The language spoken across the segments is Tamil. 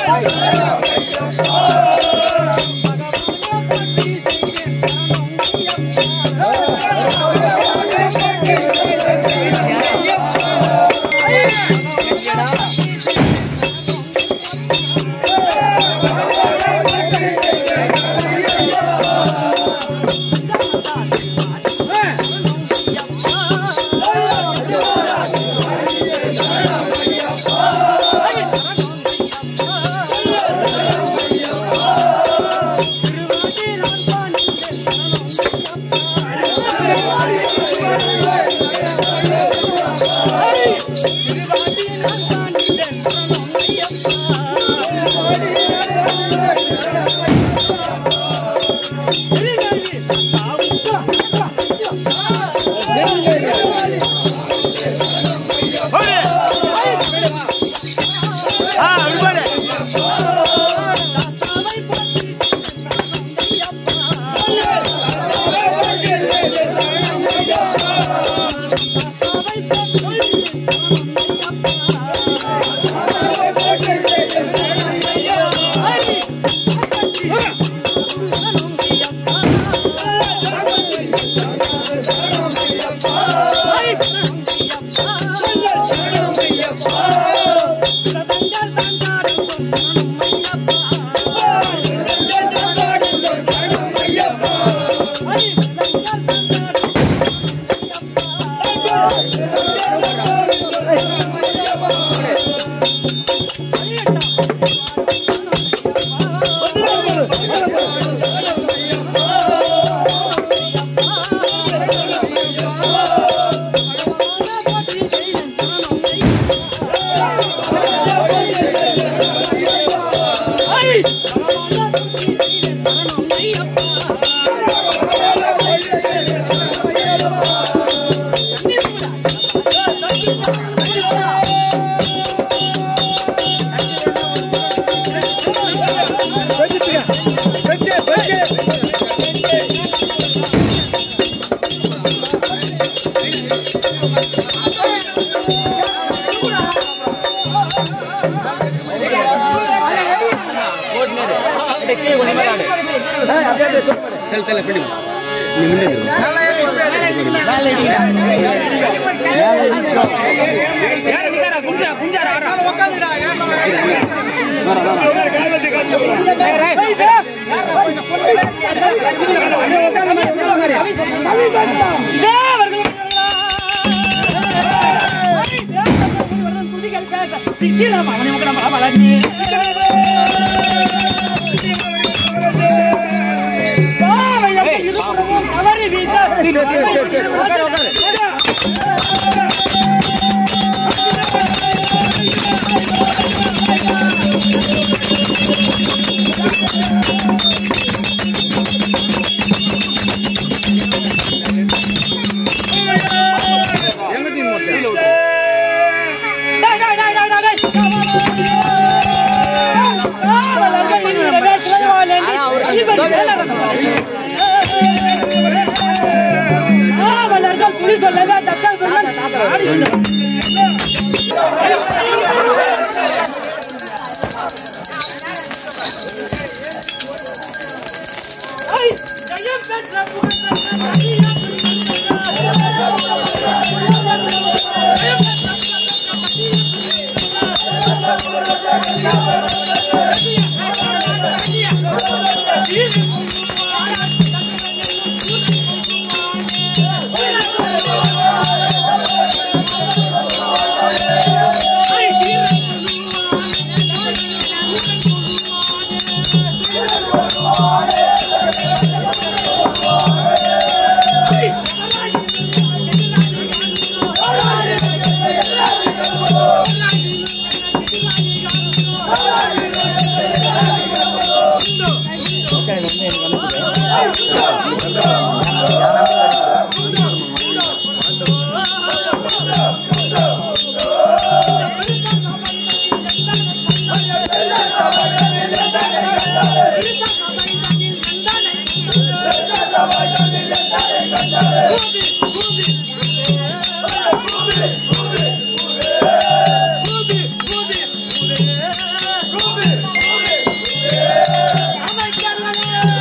Thank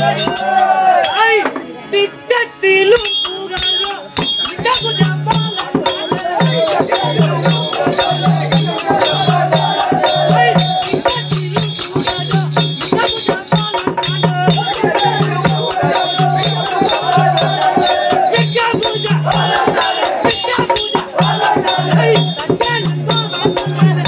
ஐ, திட்டத்திலும் புகழோ, இடகுஜபால ஐ, திட்டத்திலும் புகழோ, இடகுஜபால விக்கபுஜா, விக்கபுஜா, ஐ, தக்கன் கோமந்தன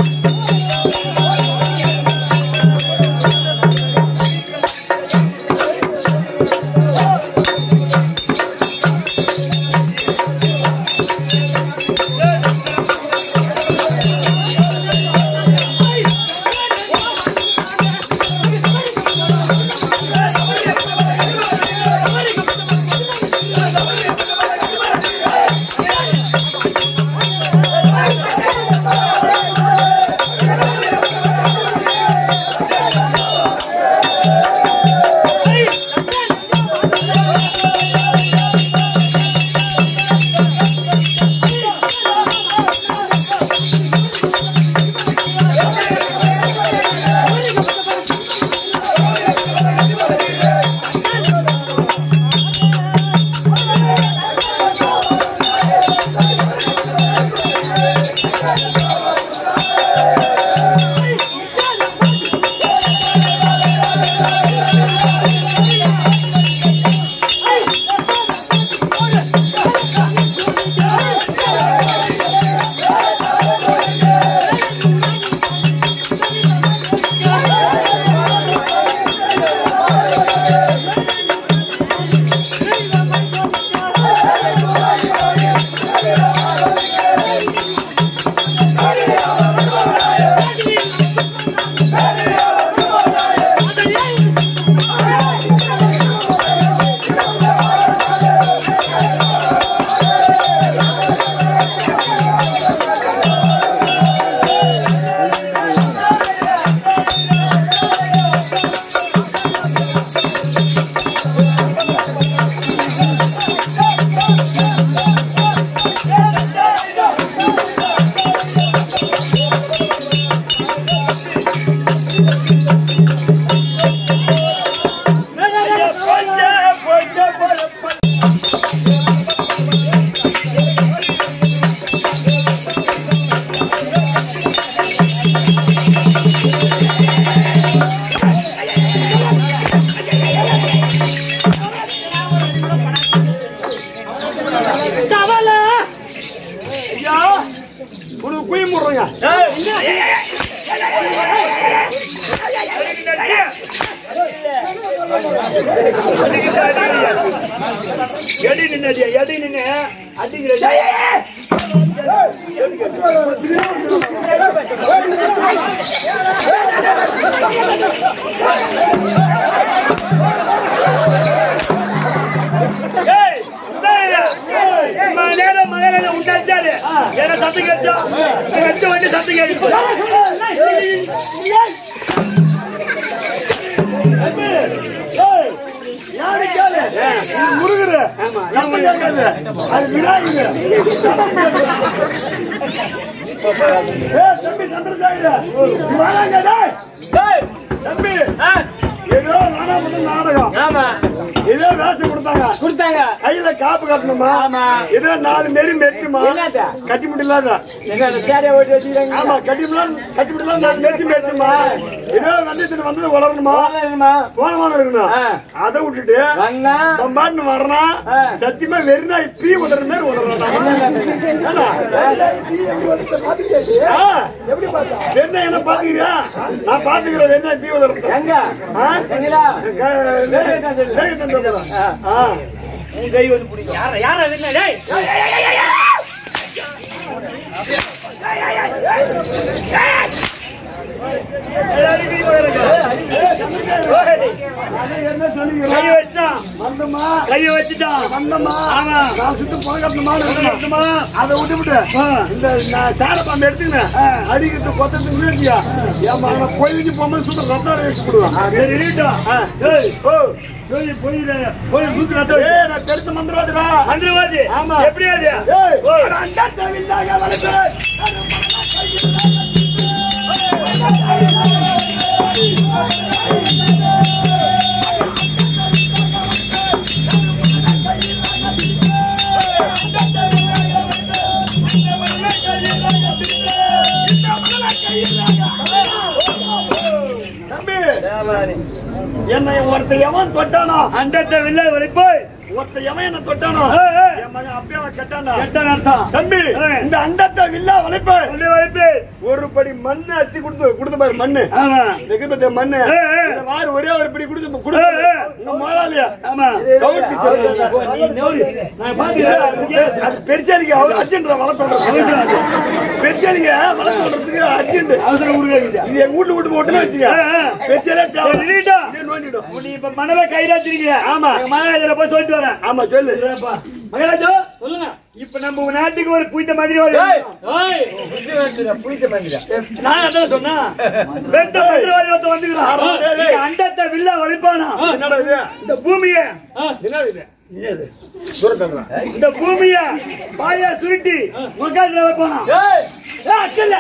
தவளை ஐயா உனக்கு குய் முடுறீங்க எடி நின்னடியா எடி நின்னு அடிக்கிற ஏய் சுதாரியா மலையில மலையில உண்டாச்சாரு என்ன சத்தம் கேட்டா வச்ச வண்டி சத்தம் கேட்டு முருகரு நம்ம கேட்காது அது விநாயகர் ஏ தம்பி சந்திரசேகர வராங்க டேய் தம்பி ஏதோ நானா மட்டும் நாடகம் ஆமா இதோ வேஷம் கொடுத்தாங்க கொடுத்தாங்க கையில காப்பு கட்டணுமா ஆமா. இதோ நாலு நெறி மெரிச்சுமா என்னது? கட்டி முடியலாத எங்க சேரையை ஓட்டி வச்சுக்கிறாங்க ஆமா கட்டி முடியலாம் கட்டி முடியலாம் நாலு மெரிச்சு மெரிச்சுமா இதோ வந்ததுன்னு வந்தது வளரணுமா வரலாமா போனமான இருக்கணும் ஆ. அதை விட்டுட்டு வந்தா பம்பாட்டுன்னு வரணும் ஆ. சத்தியமா வெறினா இப்பீ உதற மாதிரி உதறான் வெண்ணெய் என்ன பாத்துக்கிறியா நான் பாத்துக்கிறேன் வெண்ணெய் இப்பீ உதறது எங்க எங்கடா உன் கை வந்து பிடிக்கும் யார யார என்ன டேய் கை வச்சான் வந்தமா கையை வச்சுட்டான் வந்தமா ஆமா நான் சுட்டு போன கட்டணுமா அதை விட்டு விட்டு இந்த நான் சார பாம்பு எடுத்துக்கினேன் அடிக்கிறது கொத்தத்துக்கு வீட்டியா என் மகனை பொய்க்கு போகும்போது சுட்டு ரத்தம் வச்சு விடுவான் சரி இருக்கட்டும். ஏய், ஓ, ஏய், பொய்யில, பொய் சுட்டு ரத்தம் வை. ஏய், நான் பெருத்த மந்திரவாதிடா. மந்திரவாதி ஆமா. எப்படி அது ஏய், ஓ. அட, அந்த தேவையில்லாத வளர்த்து. என்னை ஒருத்த எவன் தொட்டானோ அண்டத்தை வில்லை வலிப்போய் ஒருத்த எவன் என்ன தொட்டானோ ஏய், ஏய். என் மகன் அப்பயே அவன் கெட்டானா கெட்ட அர்த்தம் தம்பி ஏய். இந்த அண்டத்தை வில்லா வளைப்ப சொல்லி வலிப்பு ஒரு படி மண்ணு அத்தி கொடுத்து கொடுத்து பாரு மண்ணு ஆமா வெகுபத்த மண்ணு ஏய், ஏய். இந்த வாரு ஒரே ஒரு படி கொடுத்து ஏய், கொடுத்து ஏய். உங்க முதலாளியா ஆமா கவுத்தி சொல்லுங்க. நீ நோடி நான் பாத்துக்கிறேன் அது பெருசாலிக்கு அவர் அர்ஜென்ட் வளர்த்து பெருசாலிக்கு வளர்த்துறதுக்கு அர்ஜென்ட் அவசரம் கொடுக்குறீங்க இது எங்க வீட்டுல விட்டு போட்டுன்னு வச்சுக்க ஏய், ஏய். பெருசாலே தேவை சரி, நில்லுடா. இதே நோண்டிடும் நீ இப்ப மனதை கைராத்திருக்கீங்க ஆமா. எங்க மகாராஜா போய் சொல்லிட்டு வரேன் ஆமா சொல்லு மகாராஜா சொல்லுங்க இப்ப நம்ம உங்க நாட்டுக்கு ஒரு புய்த்த மாதிரி ஒரு நான் அதான் சொன்னா வெட்ட மந்திரவாதி ஒருத்தன் வந்துக்கிறான் இந்த அண்டத்தை வில்ல வலிப்பானா என்னடா இது இந்த பூமிய என்னது இது தூரத்தா இந்த பூமிய பாயா சுருட்டி மக்காட்டுல வைப்பானா அக்கல்ல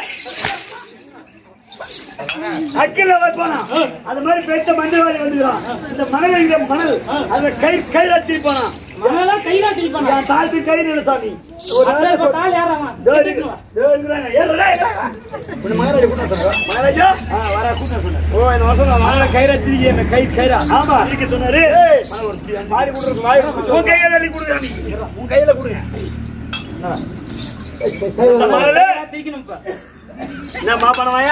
அக்கல்ல வைப்பானா அது மாதிரி பெத்த மந்திரவாதி வந்துக்கிறான் இந்த மணல் இங்க மணல் அத கை கையில தீப்பானா மனதெல்லாம் கையில திருப்பாங்க. என் தாழ்த்தி கை நில சாமி ஒரு அப்படியே இப்ப கால் ஏறாம. இதோ இருக்கு. இதோ இருக்கிறாங்க. ஏறுடா, ஏறுடா. உன்னை மகாராஜா கூட்ட சொல்றேன். மகாராஜா ஆ, வரா, கூட்ட சொன்னேன். ஓ இந்த வருஷம் நான் மகளை கையில திரிக்க, என்ன கை கைரா. ஆமா. திரிக்க சொன்னாரு. ஏய். மகளை ஒரு திரி அஞ்சு. வாரி கொடுறது வாரி கொடுறது. உன் கையில அள்ளி கொடுங்க நீ. உன் கையில கொடுங்க. இந்த மகளே, திரிக்கணும் இப்ப. என்ன மாப்பனவாயா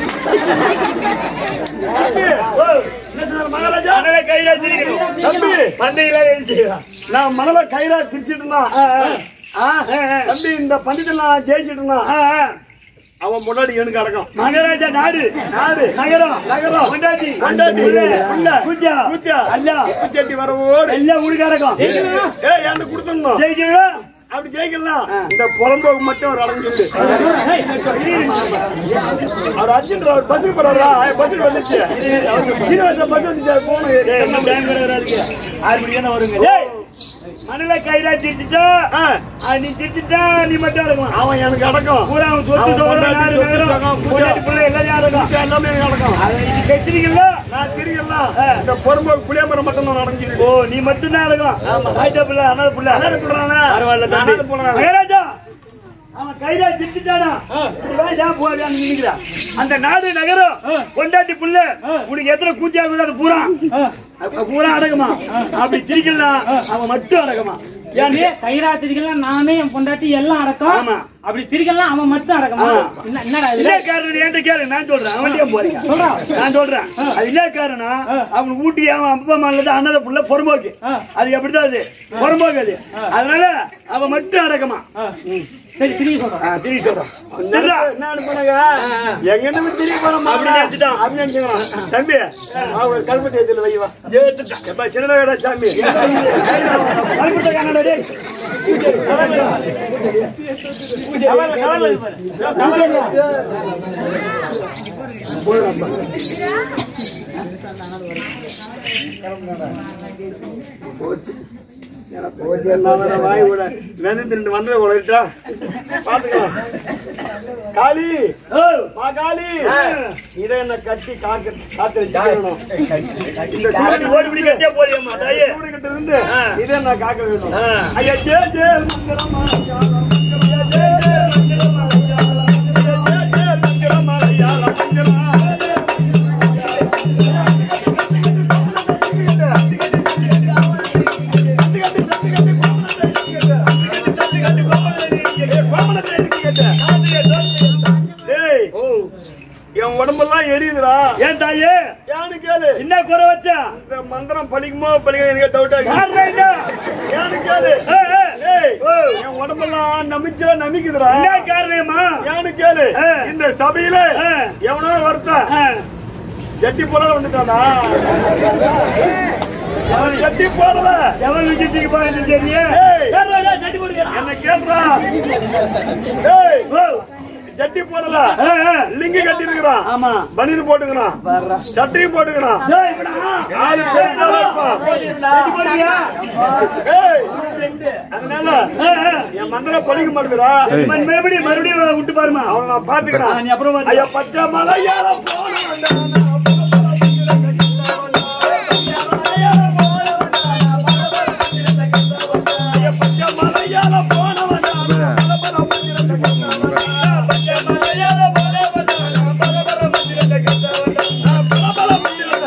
ஓ, என்ன சொன்னாரு மகாராஜா? மகளை கையில திரிக்கணும். தம்பி பந்தயத்துல எழுதி செய்யலாம். நான் மணல கையில திரிச்சிட்டு இருந்தான் ஆ, ஆ. ஆ, ஆ, ஆ. தம்பி இந்த பண்டிதன் நான் ஜெயிச்சிட்டு இருந்தான் ஆ, ஆ. அவன் முன்னாடி எனக்கு அடக்கம் மகாராஜா நாடு நாடு நகரம் நகரம். கொண்டாட்டி கொண்டாட்டி. புள்ள. புள்ள. குஞ்சா கூத்தியா. அல்லா உப்பு சட்டி வரவோடு எல்லாம் உடுக்காரகம் ஏய் என்கிட்ட கொடுத்துடணும் ஜெயிக்கணும் அப்படி ஜெயிக்கலாம் இந்த புறம்போக்கு மட்டும் ஒரு அடங்கு சொல்லு அவர் அர்ஜென்ட் அவர் பஸ்ஸுக்கு போறாரா பஸ்ஸுக்கு வந்துச்சு சீனிவாச பஸ் வந்துச்சு அது போகணும் ஏய், நம்ம பேங்க் வேற இருக்கு. ஆறு மணிக்கு தானே வருங்க. டேய், மணல கையில திரிச்சுட்டா, ஆ, ஆ, நீ திரிச்சுட்டா, நீ மட்டும் இருக்கலாம். அவன் எனக்கு அடக்கம் பூரா அவன் சொத்து அவன் சோறு, பொண்டாட்டி, நாடு, சொத்து நகரம், சகம், பூஜை. பொண்டாட்டி, பிள்ளை எல்லாம் யாரும் இருக்கான். எல்லாமே எனக்கு அடக்கம் அதை நீ கெட்டுறீங்கல்ல? நான் திரியலாம் இந்த புறம்போக்கு புளியமரம் மட்டும் நான் அடங்கிருக்கு ஓ, நீ மட்டும்தான் இருக்கும். ஆயிட்டா பிள்ளை, அனாதை பிள்ளை. அனாதை பிள்ளைதானே? பரவாயில்ல, தம்பி. அனாதை பிள்ளைதானே? மகாராஜா, அவன் கையில திரிச்சுட்டானா? இப்படி வா, ஏன் போவான்னு நினைக்கிறான். அந்த நாடு நகரம் கொண்டாட்டி புள்ள உனக்கு எத்தனை கூத்தி ஆகுது அது பூரா அப்ப பூரா அடகுமா அப்படி திரிக்கலாம் அவன் மட்டும் அடகுமா ஏன் நீ? அப்படியே கைரா திரிக்கலாம் நானே என் பொண்டாட்டி எல்லாம் அடக்கம் ஆமா. அப்படி திரிக்கலாம் அவன் மட்டும் அடக்கமா ஆ. என்ன- என்னடா இது என்ன காரணம் என்கிட்ட கேளு நான் சொல்றேன் அவன் ஏன் போறீங்க நான் சொல்றேன் அது என்ன காரணம் அவன் ஊட்டி அவன் அப்பா அம்மா இல்லது அண்ணத புள்ள பொறும்போக்கு அது எப்படிதான் அது பொறும்போக்கு அது அதனால அவன் மட்டும் அடக்கமா சரி திரிய சொல்றேன் ஆ, திரும்பி சொல்றான் திருடா. என்ன அனுப்புனாங்க எங்க இருந்து திரிய போறோம் அப்படி நினைச்சிட்டான். அப்படி நினைச்சுக்கிறான் தம்பி அவர் கல்பத்தி ஏத்துல வைவா ஜெயித்துட்டான். எப்ப சின்ன வேடா சாமி கல்புத்த கண்ணாடி, டேய். கவலை, கவலை இது பாரு. வாய் விட வெந்து திண்டு வந்து உழைட்டா பாத்துக்கலாம் காளி ஓ, மா காளி இதை என்ன கட்டி காக்க காத்து வச்சுக்கணும் இந்த சாமி ஓடி பிடி கட்டியா போறியம்மா, தாயே. கிட்ட இருந்து ஆ. இதை நான் காக்க வேணும் ஆ. ஐயா ஜே ஜே மங்களமா ஜே ஜே மங்களமா ஜே ஜே மங்களமா மங்களமா டேய், ஓ, என் உடம்பெல்லாம் எரியுதுடா ஏன் தாயே ஏன்னு கேளு என்ன குறை வச்சா இந்த மந்திரம் பலிக்குமோ பலிக்க எனக்கு டவுட் ஆகுது யார் ரைட்டா? ஏன்னு கேளு ஏய், ஏய். டேய், ஓ, என் உடம்பெல்லாம் நமிச்சா நமிக்குதுடா என்ன காரணமா ஏன்னு கேளு ஆ. இந்த சபையில ஆ. எவனோ ஒருத்தன் ஆ, ஜட்டி போட வந்துட்டானா அவன் ஜட்டி போடல எவன் விஜயத்துக்கு போறது தெரியல ஏய். சட்டி போடுக்கிறான் என்ன கேட்றா டேய் ஓ, ஜட்டி போடல ஆ, ஆ. லிங்கு கட்டி இருக்கிறான் ஆமா பனியன் போட்டுக்கிறான் சட்டையும் போட்டுக்கிறான் ஏய், இப்படா. ஆளு பெருசாதான் இருப்பான். சட்டி போடுறியா? ஏய், அதனால ஆ, ஆ. என் மந்திரம் பலிக்க மாட்டேங்கிறா மறு- மறுபடியும் மறுபடியும் விட்டு பாருமா அவனை நான் ஆ, பாத்துக்கிறேன் நீ அப்புறம் வந்து- ஐயா பச்சை மலையாள போன போனவன்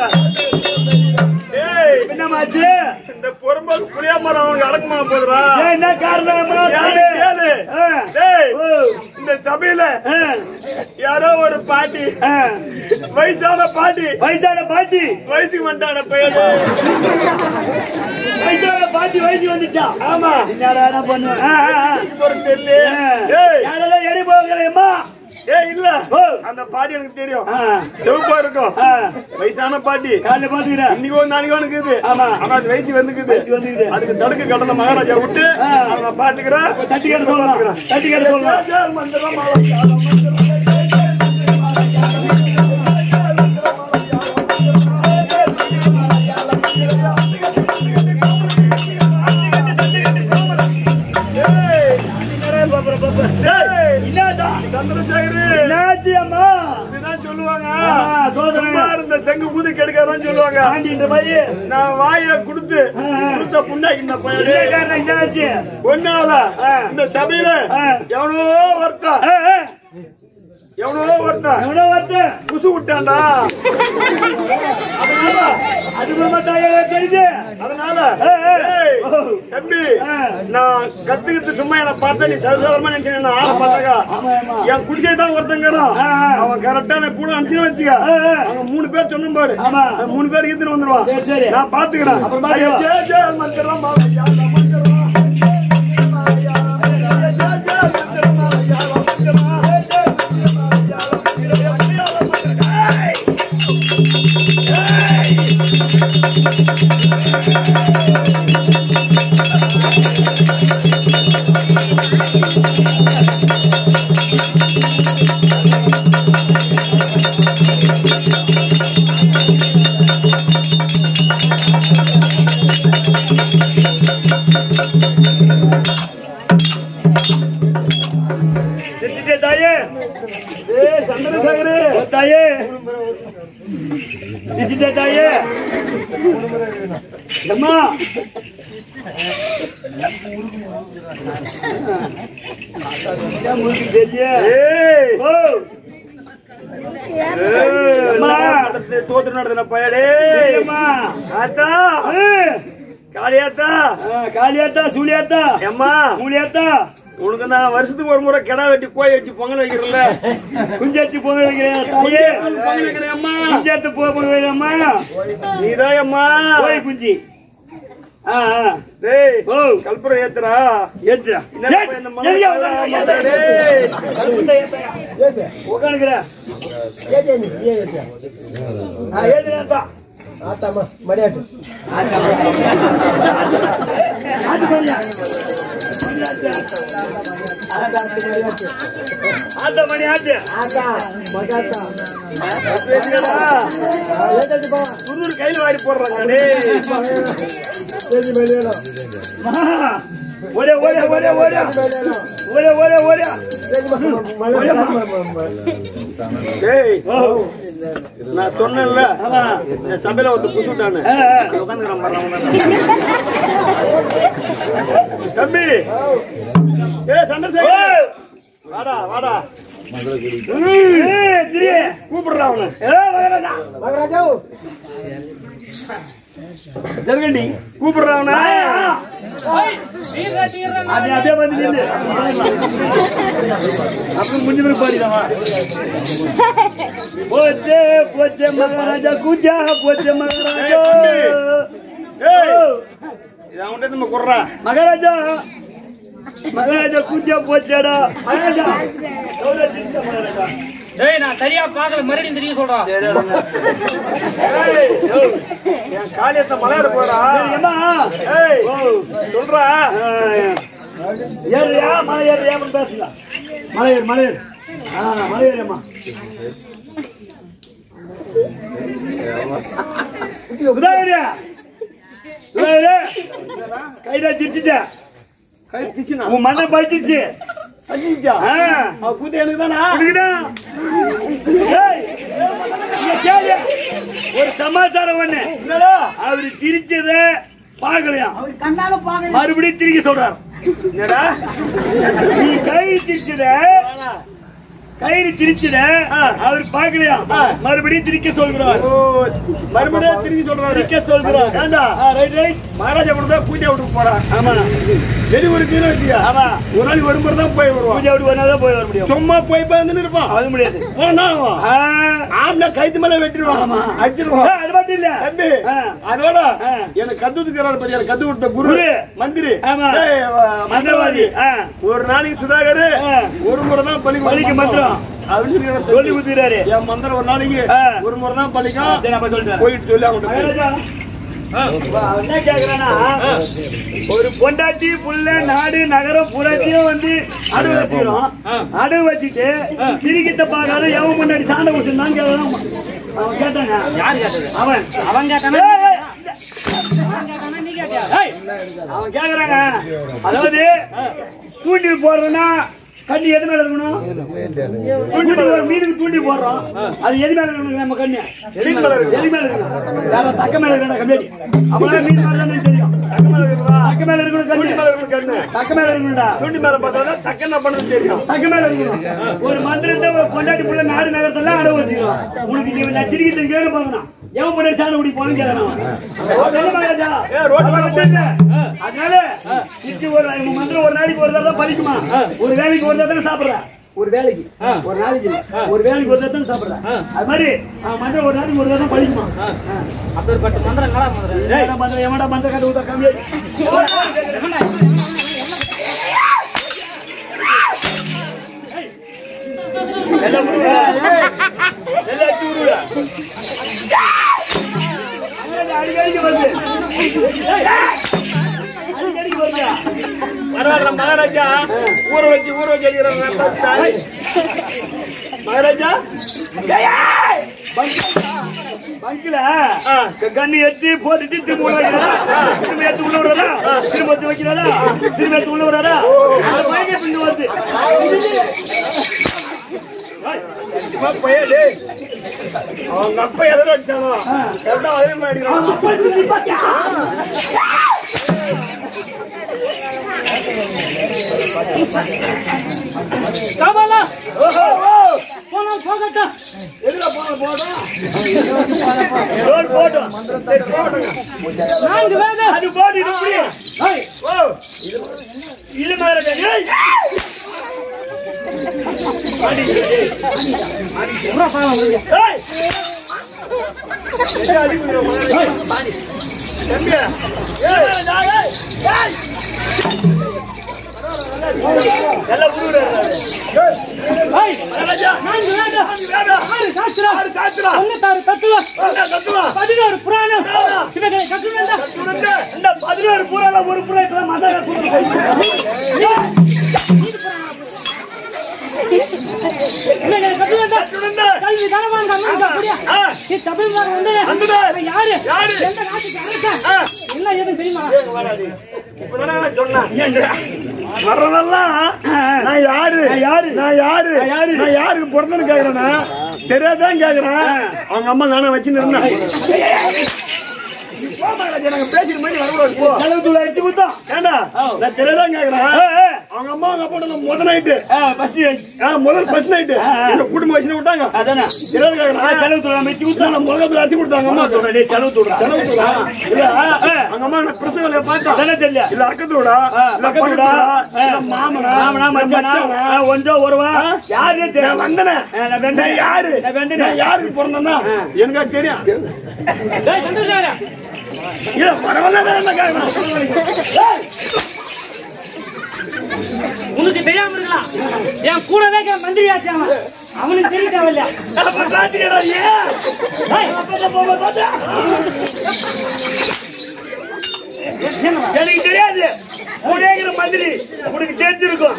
மரம் அவனுக்கு அடக்கமா போதுடா ஏன் என்ன காரணமா யாரு கேளு ஆ. டேய் ஓ. இந்த சபையில ஆ. யாரோ ஒரு பாட்டி ஆ. வயசான பாட்டி வயசான பாட்டி வயசுக்கு வந்துட்டான பையன் வயசான பாட்டி வயசு வந்துச்சா ஆமா என்னடா என்ன பண்ணு ஆ, ஆ, ஆ. ஒரு தெரியல ஏய் யாரெல்லாம் எடி போகிறேம்மா ஏய் இல்ல ஓ. அந்த பாட்டி எனக்கு தெரியும் ஆ. சிவப்பா இருக்கும் ஆ. வயசான பாட்டி காலைல பாத்துக்கிறேன் இன்னைக்கு ஒரு நாளைக்கு இருக்குது ஆமா. ஆனா அது வயசு வந்துக்குது வயசு வந்துக்குது. அதுக்கு தடுக்க கடன மகாராஜா விட்டு ஆ. அதை நான் பாத்துக்கிறேன் தட்டி கேட்டு சொல்லலாம் தட்டி கேட்டு சொல்லலாம் ஜெய ஜெய மந்திரம் மாலா, மந்திரம் டேய், என்னடா சந்திரசேகரு என்னாச்சு அம்மா இதுதான் சொல்லுவாங்க ஆமா, சோதனை. சும்மா இருந்த செங்கு ஊதி கெடுக்காதான் சொல்லுவாங்க ஆண்டின்ற மாதிரி நான் வாய கொடுத்து கொடுத்த புண்ணாக்கி இந்த பையனே காரணம் என்னாச்சு ஒன்னால ஆ. இந்த சபையில ஆ. எவனோ ஒருத்தன் ஆ, ஆ, எவனோ ஒருத்தன் எவ்வளோ வருது குசு விட்டான்டா அது மாட்டாங்க தெரியுது அதனால ஆ, ஆ. ஏய், ஓ. தம்பி ஆ. நான் கத்துக்கிட்டு சும்மா என்ன பார்த்தா நீ சர்வதர்மா நினைச்சேன் நான் ஆள பார்த்தாக்கா ஆமா, ஆமா. என் குடிச்சே தான் ஒருத்தங்கிறான் ஆ, ஆ. அவன் கரெக்டா நான் கூட அனுப்பிச்சு வச்சுக்க ஆ, ஆ. அவங்க மூணு பேர் சொன்ன பாரு ஆமா. அந்த மூணு பேர் ஈத்துட்டு வந்துருவான் சரி, சரி. நான் பாத்துக்கிறேன் அப்புறம் பாத்துக்கோ. ஐயா, ஜெய ஜெய மந்திரம் மாலையா, மந்திரம் மாலையா, ஜெய ஜெய மந்திரம் மாலையா, மந்திரம் மாலையா, ஜெய ஜெய மந்திரம் மாலையா, மந்திரம் மாலையா, ஏய். தெரிஞ்சுட்டே தாயே ஏய், சந்திரசேகரு ஓ தாயே தெரிஞ்சுட்டே தாயே அம்மா ஏன் முழுக்கு தெரியல ஏய் ஓ அம்மா தோத்து நடத்தின பயடே அம்மா ஆத்தா ஏ, காளியாத்தா ஆ, காளியாத்தா சூழியாத்தா அம்மா மூலியாத்தா உனக்கு நான் வருஷத்துக்கு ஒரு முறை கிடா வெட்டி கோய் வச்சு பொங்கல் வைக்கிறேன்ல குஞ்சச்சு போக வைக்கிறேன் தாயே பொங்கல் வைக்கிறேன் அம்மா குஞ்சத்து போக வைக்கிறேம்மா நீதான் அம்மா கோய் குஞ்சு ஆ ஆ டேய் ஓ கல்புரம் ஏத்துறா ஏத்துடா என்னடா இப்ப இந்த மலை டேய். உட்காந்துக்கிற ஏத்துடா ஆத்தாமா மரியாதை ஆட்டு பண்ணியா ஆட்ட மணி ஆட்டு ஆத்தா மகாத்தா பேசுறடா. ஏதாச்சுப்பா குருவர் கையில வாரி போடுறாங்க டேய் பேசி வெளியேணும் ஓடியா ஓடியா ஓடியா ஓடியா வெளியேணும் ஓடியா ஓடியா ஓடியா டேய் ஓ நான் சொன்னேன்ல ஆமா இந்த சபையில ஒருத்தர் புதுட்டானு ஆ, ஆ. உட்காந்துக்கிறான் பாரு தம்பி ஏய் சந்திரசேகர் வாடா வாடா ஏய், திரி. கூப்பிடுறா அவனை ஏய், மகராஜா. மகராஜா ஜருகண்டி. கூப்பிடுறா அவனை அப்படியே அப்படியே வந்து நில்லு. அப்புறம் முடிஞ்ச பிறகு பாடிடவா போச்சே போச்சே மகாராஜா குஜா போச்சே மகாராஜா ஏய் இது அவன்கிட்ட நம்ம குடுறா மகாராஜா மகாராஜா குஜா போச்சேடா மகாராஜா எவ்வளவு திரிசா மகாராஜா டேய் நான் சரியா பார்க்கல மறுபடியும் தெரியும் சொல்றா ஏய் என் காளியத்தை மலையாட போறா ஏம்மா ஏய் ஓ சொல்றா ஏறியா மலை ஏறியா பேசுங்க மலையேறு மலையேறு ஆ மலையேறியம்மா உதவியா உதவியா கையில திரிச்சிட்டேன் கை கிச்சுனா உன் மண்ணை பழிச்சிருச்சு அஜிஜா ஆ அவ கூட்டி எனக்கு தானா குடிக்கடா. ஏய், இங்க கேளு. ஒரு சமாச்சாரம் ஒண்ணு என்னடா அவரு திரிச்சத பாக்கலையா மறுபடியும் திருப்பி சொல்றாரு என்னடா நீ கை திரிச்சத கயிறு திரிச்சுட அவர் பாக்கலையா மறுபடியும் திரிக்க சொல்கிறார் ஓ, மறுபடியும் திரும்பி சொல்றாரு திரிக்க சொல்கிறார் ஏண்டா ரைட் ரைட் மகாராஜா கூட தான் பூஜை விட்டு போறான் ஆமா வெளியூருக்கு வச்சுக்க ஆமா ஒரு நாள் வரும்போது தான் போய் வருவான் பூஜை விட்டு வந்தாதான் போய் வர முடியும் சும்மா போய் வந்து இருப்பான் அது முடியாது போனா ஆ, ஆம்ல கைத்து மேல வெட்டிடுவான் ஆ, அடிச்சிருவான் அது மட்டும் இல்ல தம்பி ஆ. அதோட ஆ. எனக்கு கத்து கொடுக்கிறாரு பாரு எனக்கு கத்து கொடுத்த குரு குரு. மந்திரி ஆமா. ஏய், வ- மந்திரவாதி ஆ, ஒரு நாளைக்கு சுதாகர் ஆ. ஒரு முறை தான் பலி பலிக்கு மந்திரம். அப்படின்னு சொல்லி எனக்கு சொல்லி கொடுத்துறாரு என் மந்திரம் ஒரு நாளைக்கு ஆ. ஒரு முறை தான் பலிக்கும் சரி அப்ப சொல்லிட்டேன் போயிட்டு சொல்லி அவன்கிட்ட போய். மகாராஜா, அவன் என்ன கேக்குறானா ஒரு பொண்டாட்டி புள்ள நாடு நகரம் புறத்தையும் வந்து அடவு வச்சுக்கிறோம் அடவு வச்சுட்டு சிரிக்கிட்ட பார்க்காத எவன் முன்னாடி சாண்டை குடிச்சிருந்தான் கேட்கறான் அவன் கேட்டாங்க யார் கேட்டது அவன் அவன் கேட்டானா ஏய், ஏய், அவன் கேட்டானா நீ கேட்டியா ஏய், அவன் கேக்குறாங்க அதாவது தூண்டி போடுறதுன்னா கண்ணி எது மேல இருக்கணும் தூண்டி போடுற மீனுக்கு தூண்டி போடுறோம் அது எது மேல இருக்கணும் நம்ம கண்ணு எது மேல இருக்கணும் எது மேல இருக்கணும் வேற தக்க மேல இருக்கணும் கம்பெனி அப்பதான் மீன் மேல தானே தெரியும் தக்க மேல இருக்குதா? தக்க மேல இருக்கணும் துண்டி கண்ணு மேல இருக்கணும் கண்ணு. தக்க மேல இருக்கணும்டா துண்டி மேல பார்த்தா தக்க என்ன பண்ணுறது தெரியும் தக்க மேல இருக்கணும் ஒரு மந்திரத்தை ஒரு பொண்டாட்டி புள்ள நாடு நகரத்தெல்லாம் அடவு வச்சுக்கலாம் உனக்கு நீ நான் திருக்கிட்டு கேட்டு பார்க்கணும் எவன் பொண்ணு சாணம் குடி போன கேட்கணும் ஏ, ரோட்டு மேல போயிட்டு. அதனால இது ஒரு உங்க மந்திரம் ஒரு நாளைக்கு ஒரு தடவை பலிக்குமா ஒரு வேலைக்கு ஒரு தடவை சாப்பிடுறேன் ஒரு வேலைக்கு ஒரு நாளைக்கு இல்ல. ஒரு வேலைக்கு ஒரு தடவை சாப்பிடுறேன் அது மாதிரி அவன் மந்திரம் ஒரு நாளைக்கு ஒரு தடவை பலிக்குமா அப்பேற்பட்ட மந்திரம் என்னடா மந்திரம் டேய், ஏடா மந்திரம் எவன்டா மந்திரம் கண்டு விட்டா கம்மியா எல்லாம் விடுடா. எல்லாம் அடிச்சு விடுடா. அடிக்கடிக்கு வருது அடிக்கடிக்கு வருதா பரவாயில்ல மகாராஜா ஊற வச்சு ஊற வச்சு அடிக்கிறாங்க சாய் மகாராஜா ஏய், பங்கில கண்ணு எத்தி போட்டுட்டு திரும்ப உள்ள வைக்கிறா திரும்ப எடுத்து உள்ள விடுறா திரும்ப எடுத்து வைக்கிறாரா திரும்ப எடுத்து உள்ள விடுறா அது பயங்கர பின்னு வருது சும்மா போயே டேய். அவங்க அப்பா எதிர வச்சானோ கரெக்டா அதே மாதிரி அடிக்கிறான். அப்பா சுத்தி பாத்தியா காபாலா போனால் போகட்டும் எதுல போன போடா ரோல் போட்டோம் சரி போடுங்க நான்கு வேதம் அது போட்டு இது புரிய ஏய் ஓ இது மாதிரி ஏய் ஏய் எங்க அடிக்குதுடா மகாராஜா தம்பி ஏய் நான் ஏய் ஏய் எல்லாம் விடுறாரு ஏய், நான்கு வேதம் ஆறு சாஸ்திரம் ஆறு சாஸ்திரம். தொண்ணூத்தாறு தத்துவம் என்ன தத்துவம் பதினோரு புராணம் இவைகளை கற்று வேண்டாம் சுடுங்க இந்த பதினோரு பூரால ஒரு பூரா இப்பதான் மதார இவைகளை கற்று வேண்டாம் சுடுங்க கல்வி தரவாங்க அம்மா நீ தமிழ் மகன் வந்து வந்துடு. இவன் யாரு யாரு? எந்த நாட்டுக்கு அரசன் என்ன ஏதுன்னு தெரியுமா இப்பதானே நான் சொன்னேன் வர்றதெல்லாம் நான் யாரு நான் யாரு? நான் யாரு நான் யாரு? நான் யாருக்கு பிறந்தேன்னு கேக்குறேன்னா தெரியாதான் கேக்குறேன் அவங்க அம்மா நானே வச்சுன்னு இருந்தேன் நாங்க பேசிட்டு மாதிரி வரக்கூடாது போ. செலவு தூள் அடிச்சு கொடுத்தோம் ஏண்டா நான் தெரியாதான் கேக்குறேன் ஏய், ஏய். அவங்க அம்மா அவங்க அப்பா முத நைட்டு ஆ, பஸ் முதல் ஃபர்ஸ்ட் நைட்டு என்ன குடும்ப வச்சுன்னு விட்டாங்க அதானே தெரியாது கேக்குறேன் செலவு தூள் நம்ம வச்சு கொடுத்தோம் நான் முதல்ல அடிச்சு கொடுத்தாங்க அம்மா சொல்றேன் டேய், செலவு தூள் செலவு சொல்றா. இல்ல அவங்க அம்மா என்ன பிரசவ பார்த்தா அதானே தெரியல இல்ல அக்கத்தோடா ஆ, இல்ல பக்கத்து பக்கத்தோடா வீடா? இல்ல மாமனா மாமனா இல்ல மச்சானா மச்சானா? ஆ, ஒன்றோ ஒருவா யாருன்னே நான் தெரியல வந்தனேன் ஆ, நான் வெந்தனே. நான் யாரு நான் வெந்தனே. நான் யாருக்கு பிறந்தேன்னா எனக்கு தெரியும் டேய் சந்திரசேகர இல்ல பரவாயில்ல நான் என்ன கேக்குறேன் உனக்கு தெரியாம இருக்கலாம் என் கூடவே இருக்கிற மந்திரி ஆச்சு அவன் அவனுக்கு தெரிய தேவையில்ல அப்ப காத்திரியடா, ஏன்? ஏய், அப்பா, அப்பா, அப்பா, அப்பா. எனக்கு தெரியாது உடையங்கிற மந்திரி உனக்கு தெரிஞ்சிருக்கும்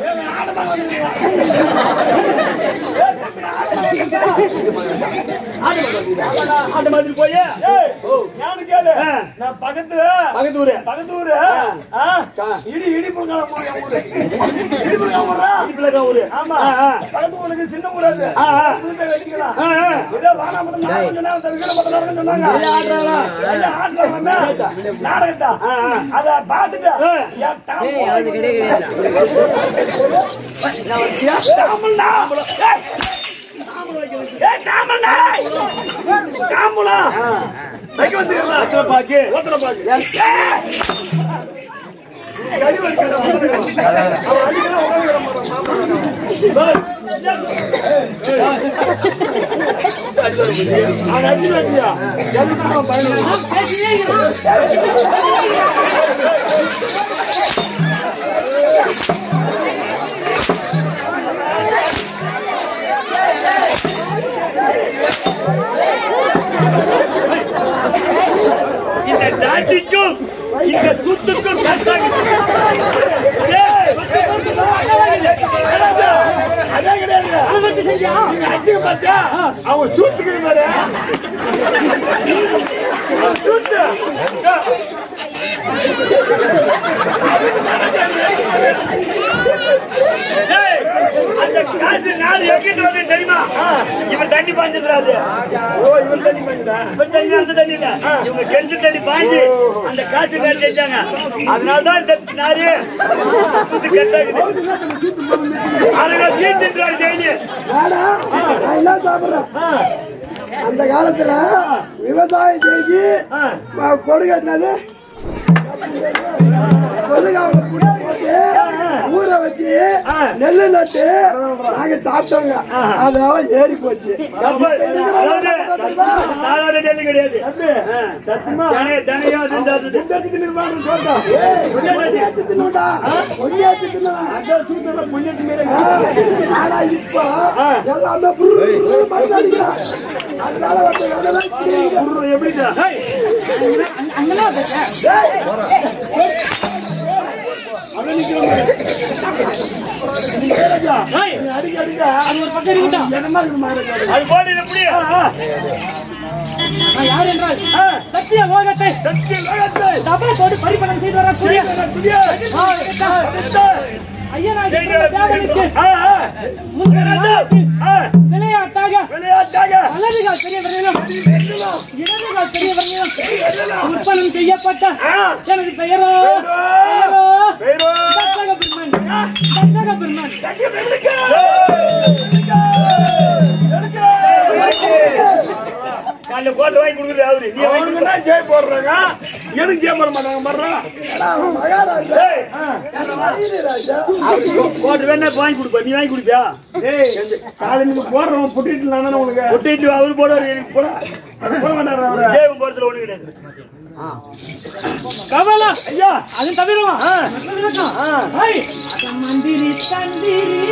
ஆட்டு மாதிரி போய் ஏய், ஞானு கேளு. ஆ. நான் பக்கத்து பக்கத்து ஊரு பக்கத்து ஊரு ஆ, இடி இடி பொங்கல ஊரு என் ஊரு. இடி பொங்கல ஊரா? பிள்ளைக்கா ஊரு ஆமா ஆ, ஆ. பக்கத்து ஊருக்கு சின்ன ஊரா அது ஆ, ஆ. புது பேர் வச்சுக்கலாம் ஆ, ஆ. இதோ வாடா மட்டும் நான் கொஞ்ச நேரம் தவிர மட்டும் நேரம் சொன்னாங்க இல்ல, ஆடுறாளா? இல்ல, ஆடுறாங்க. நாடகத்தா ஆ, ஆ. அத பாத்துட்டு ஆ. என் தாம்பூலம் தாம்பூலம் தான். ஏய், ஏ காமண்ணா காமுலா வைக்க வந்துருக்கா அத்தனை பாக்கு ஓத்தர பாக்கு கறி வலிக்கல அவன் அடிக்கலாம் உட்காந்துக்கிற மாட்டான் அவன் அடிச்சு வச்சியா எதுக்கு பயணம் பேசினே இருக்கிறான். இந்த ஜாதிக்கும் இந்த சுத்துக்கும் கஷ்டம் ஏய், அதே கிடையாது அளவெட்டு செஞ்சியா? நீங்க அடிச்சுக்க பார்த்தா அவன் சூத்துக்கிற மாதிரி அவன் சூத்து ஏய், அந்த காசு நாலு எங்கிட்டு வந்து தெரியுமா இவன் தண்ணி பாஞ்சிருக்காது ஓ இவன் தண்ணி பண்ணிடா இவன் தண்ணி அந்த தண்ணி இல்ல இவங்க கெஞ்சு தண்ணி பாஞ்சு அந்த காசு காசு செஞ்சாங்க அதனாலதான் இந்த நாலு சுத்து கட்டாகுது அதுங்க சீட்டுன்றாரு டெய்லி வாடா, நான் என்ன சாப்பிடுறேன் அந்த காலத்துல விவசாயம் செஞ்சு ம- கொடுக்க என்னது கொடுக்க அவங்க குடி போட்டு ஊற வச்சு நெல்லு நட்டு நாங்க சாப்பிட்டோங்க அதனால ஏறி போச்சு கப்பல். அதாவது தெரியுமா? சாதாரண நெல்லு கிடையாது தனி- தனியா அது சாப்பிடுது. புண்ணியத்துக்கு நிர்வாகம் சொல்லிட்டோம் பொன்னியாச்சி தின்னுடா. பொன்னியாச்சி தின்னுவேன். அதான் சூத்துல புண்ணியத்து மேலே ஆ, ஆனா இப்போ எல்லாமே புரு மருந்து அடிக்கிறான். அதனால வந்து அதெல்லாம் கிழியுது. எப்படிதான் அங்க- அங்கெல்லாம் பேச. ஏய், அடிக்க அடிக்க அது ஒரு பக்கம் இருக்கட்டும். என்னமா இருக்கு மாதிரி அது போட்டு இது முடியும். நான் யார் என்றால் சத்திய லோகத்தை தபா போட்டு பரிபலம் செய்து வரக்கூடிய ஆ, ஐயனாகி பிறந்த தேவனுக்கு முன்பின் விளையாட்டாக விளையாட்டாக வலதுகால் பெரியவர்களும் இடதுகால் பெரியவர்களும் உற்பத்தம் செய்யப்பட்ட எனது பெயரோ பெயரோ பெயரோ தத்தக பெருமன் தத்தக பெருமன் காலைல கோட்டை வாங்கி கொடுக்குறது அவரு. நீ வாங்கி அவனுக்கு தான் ஜெய் போடுறாங்க எனக்கு ஜெய் போட மாட்டாங்க பாடுறா ஏடா, அவன் மகாராஜா அந்த வயிறு ராஜா கொடு. கோட்டை வேணா வாங்கி கொடுப்பா. நீ வாங்கி கொடுப்பியா? டேய் காலையில் நீங்க போடுறவன் புட்டிட்டு நானே உனக்கு ஒட்டிட்டு அவரு போடுவாரு, எனக்கு போடா. போட மாட்டாரு அவரு ஜெயம் போறதுல ஒண்ணு கிடையாது. கவலை ஐயா அது தவிரவா மந்திரி தந்திரி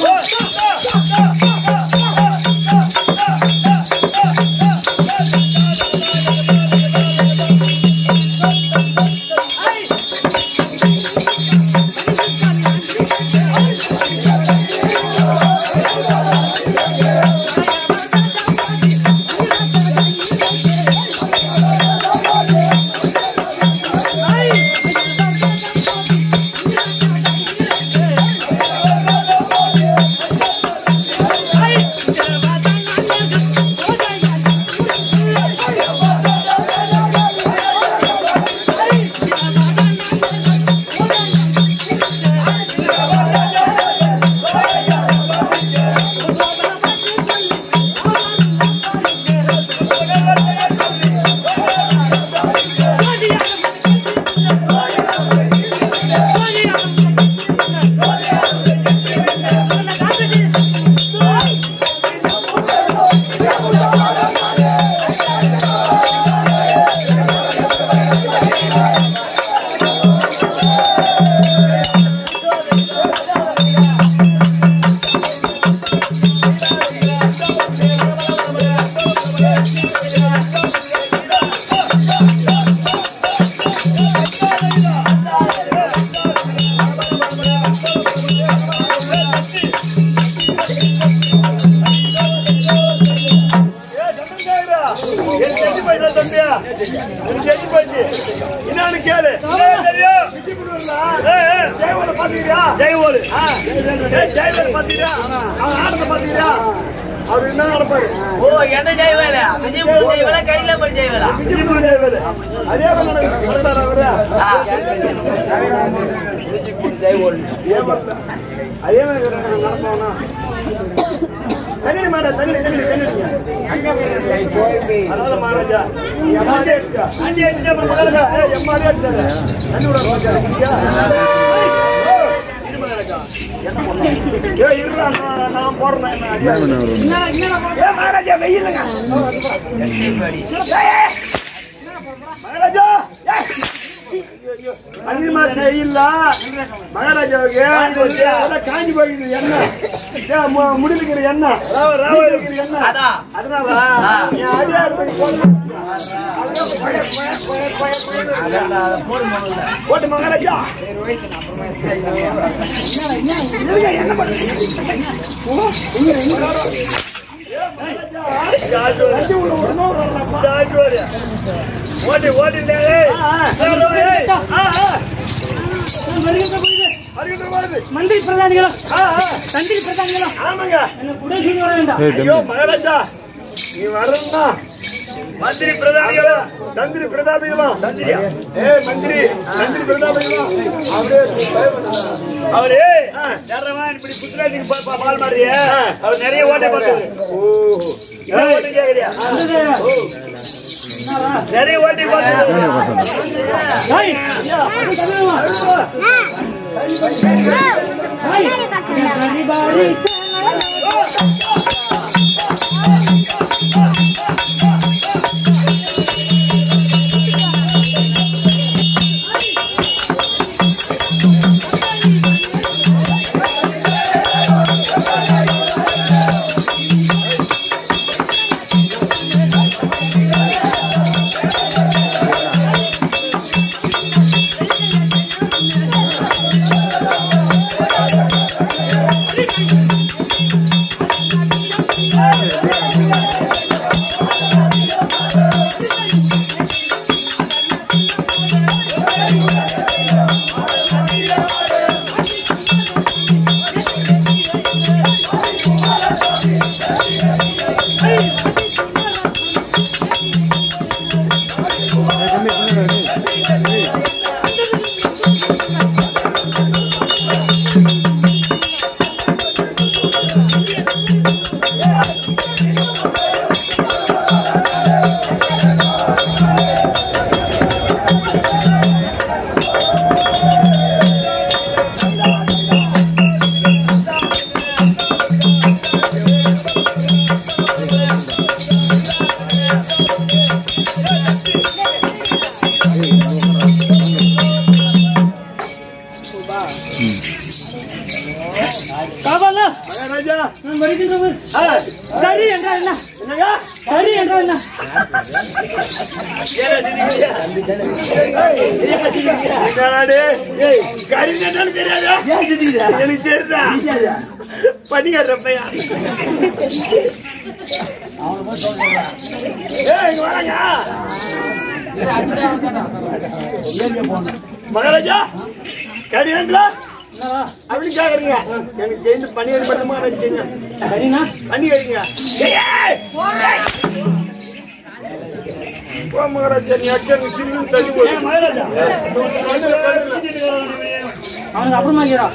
எனக்கு தெரிஞ்சு போயிடுறா தம்பியா எனக்கு தெரிஞ்சு போயிடுச்சு என்னன்னு கேளு ஏய், தெரியும். ஏய், ஏய், ஜெயவோட பாத்துக்கிறியா ஜெயவோலு. ஏய், ஜெயவேல பாத்துக்கிறியா அவன் ஆடத்தை பாத்துக்கிறியா அவர் என்ன நடப்பாரு ஓ எந்த ஜெயவேல விஜயபுரம் ஜெயவேல கையிலம்படி ஜெயவேலா விஜயபுரம் ஜெயவேல அதே மாதிரி நடந்தார் அவரு அதே மாதிரி நடப்பானா தண்ணி மாடா தண்ணி தண்ணி தண்ணி அதனால மகாராஜா அடி அடிச்சா அடி அடிச்சா அப்புறம் மகாராஜா ஏய் எம்மாடி அடிச்சாரு தண்ணி விட ஏய் இருடா நான் நான் போடுறேன் நான் அடி அடிக்கிறேன். ஏய் மகாராஜா வெயிலுங்க மகாராஜா ஏய். அதிகமா செய்யல மகாராஜாவுக்கு அதான் காஞ்சி போயிடுது எண்ணெய் ஏன் மு- முடிஞ்சுக்கிற எண்ணெய் முடிஞ்சுக்கிற எண்ணெய் அதான். அதனால என் அடியார் போய் போட்டு போட்டு மகாராஜா இருங்க, என்ன பண்றீங்க? லஞ்சம் உள்ள ஒரு நூறு வரலாமா? ஓட்டி ஓட்டி ஆ, ஆ. ஆ, ஆ. வருகின்ற பொழுது வருகின்ற வருது. மந்திரி பிரதானிகளும் ஆ, ஆ. தந்திரி பிரதானிகளும் ஆமாங்க என்ன உடை செய்து வர வேண்டாம் ஐயோ மகாராஜா நீ வரணும்னா மந்திரி பிரதாபிகளும் தந்திரி பிரதாபிகளும் தந்திரியா ஏ மந்திரி தந்திரி பிரதாபிகளும் அப்படியே அவரு யாரவன் இப்படி புத்துராஜுக்கு பா- பா- பால் மாறிய அவர் நிறைய ஓட்டை பார்த்தவர் ஓஹோ என்ன ஓட்டை கேக்குறியா நிறைய ஓட்டை பார்த்தவர் டேய், அது தருவமா? டேய், everybody காவலா மகாராஜா நான் வருகின்ற போது ஆ, கரி என்றால் என்ன என்னங்க கரி என்றால் என்ன என்னடா டேய்? கறி என்னன்னு தெரியாதா? எனக்கு தெரியுதா? பணியார பையன். ஏய், இங்க வாங்க. மகாராஜா கறி வேண்டா அப்படி கேக்குறீங்க எனக்கு தெரிஞ்சு பணியார் மட்டுமா நினைச்சீங்க கரினா பண்ணி கறிங்க ஏய்! போ மகாராஜா நீ அச்சன் சின்ன தள்ளி போய் மகாராஜா அவனுக்கு அப்புறமா இருக்கிறா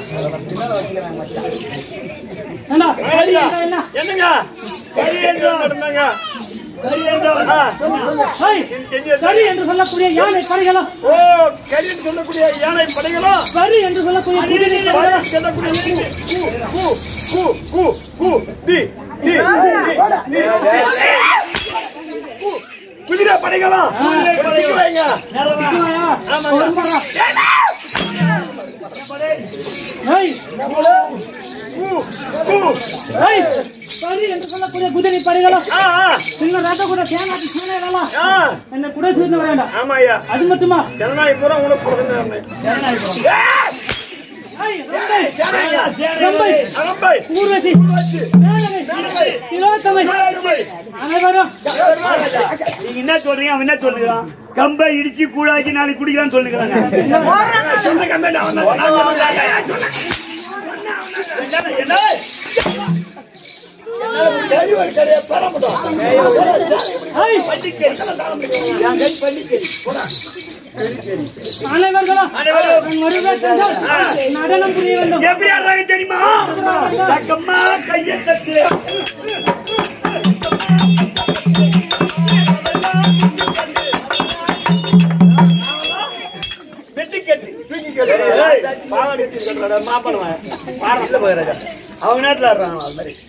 ஏண்டா கரி என்றால் என்ன என்னங்க கறி என்றால் நடந்தாங்க கறி என்றால் ஆ. ஏய், கரி என்று சொல்லக்கூடிய யானை படைகளும் ஓ கரின்னு சொல்லக்கூடிய யானை படைகளும் கரி என்று சொல்லக்கூடிய குதிரை படைகளும் படை சொல்லக்கூடிய கூ, கூ, கூ, கூ, கூ, தி, தி, தி, தி, தி. கூ, குதிரை படைகளும் குதிரை வைங்க. நிச்சயமாயா? ஆமாங்க. உடம்படா. ஏய், கூ, கூ. ஏய், கரி என்று சொல்லக்கூடிய குதிரை படைகளும் ஆ, ஆ, பின்னர் ரத்த கூட தேனாட்டி சேனைகளா ஆ. என்னை குடை செய்து வேண்டாம் ஆமா ஐயா அது மட்டுமா ஜனநாயக பூரா உனக்கு பிறந்தவங்க. ஏய், ரம்பை, ஜனநாயக, ரம்பை, அகம்பை, ஊர்வசி மேலவை, திலோத்தமை அனைவரும் நீங்க என்ன சொல்றீங்க அவன் என்ன சொல்லுகிறான் கம்பை இடிச்சு கூழாக்கி நாளைக்கு குடிக்கலாம்னு சொல்லுகிறாங்க சொந்த கம்பெனி அவன் தான். நான் சொன்னேன். என்ன கறி ஒரு கறியை பெற முடியும். ஏய், அனைவர்களும் நான் வருவேன் என்றால் நடனம் புரிய வேண்டும் எப்படி ஆடுறாங்க தெரியுமா தக்கம்மா கையை தட்டு அவங்க நாட்டுல ஆடுறாங்க அது மாதிரி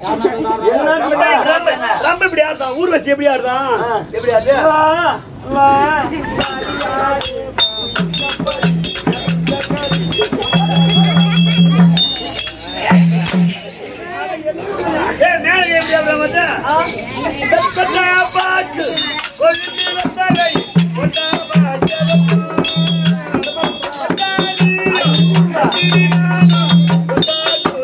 ரொம்ப இப்படி ஆடுறான் ஊர்வசி எப்படி ஆடுறான் எப்படி ஆடுது ஏய், மேலே எப்படி ஆடுறான் வந்து? கொத்தா பாட்டு, கொழுந்தின தலை, கொத்தா பாட்டு, கொத்தாடி, கொத்தாடி,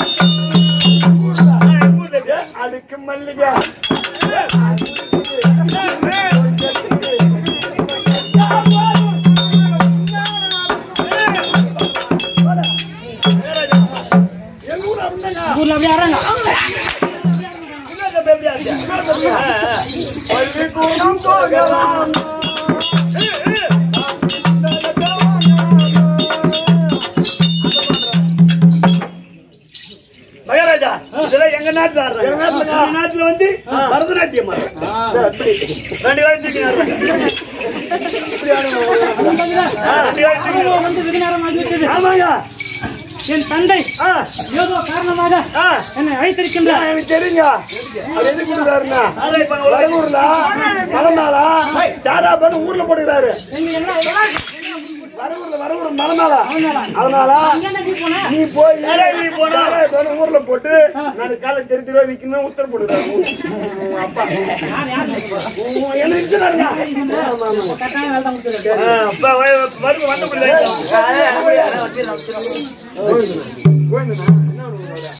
கொத்தாடி, அதுக்கு மல்லிகை ஊர்ல அப்படியே ஆறாங்க பள்ளிக்கூடம் போகலாம் மகாராஜா இதெல்லாம் எங்க நாட்டுல ஆடுறாங்க எங்க நாட்டுல வந்து பரதநாட்டியம் ஆடுறாங்க. அப்படி. ரெண்டு காலம் தூக்கி ஆடுறாங்க. ஆ, ரெண்டு காலம் தூக்கி அவரோ வந்து வெகு நேரம் ஆகிவிட்டது ஆமாங்க என் தந்தை ஆ, ஏதோ காரணமாக ஆ. என்னை அழைத்திருக்கின்றார் எனக்கு தெரியுங்க அது எது கொடுக்குறாருன்னா அதை இப்ப உலக- வரகூர்ல மலமாலா சாரா பண்ணு ஊர்ல போட்டுக்கிறாரு எங்க என்ன வரகூர்ல வரகூர் மலமாலா அதனால என்ன நீ போன நீ போய் ஏய், நீ போடா. சாராய பண்ணு ஊர்ல போட்டு நாலு காலை தெரிஞ்சு ரூபாய் விற்கணும் உத்தரவு போட்டுக்கிறாரு உங்க அப்பா யார் யார் உங்க என்ன இருக்கிறாருங்க ஆமா ஆமா கட்டாயம் வேலை தான் கொடுத்துருக்கேன் ஆ, அப்ப வ- வருங்க, வந்து இப்படி வைக்கலாம். கோவிந்தனா என்ன பண்ணுவாரு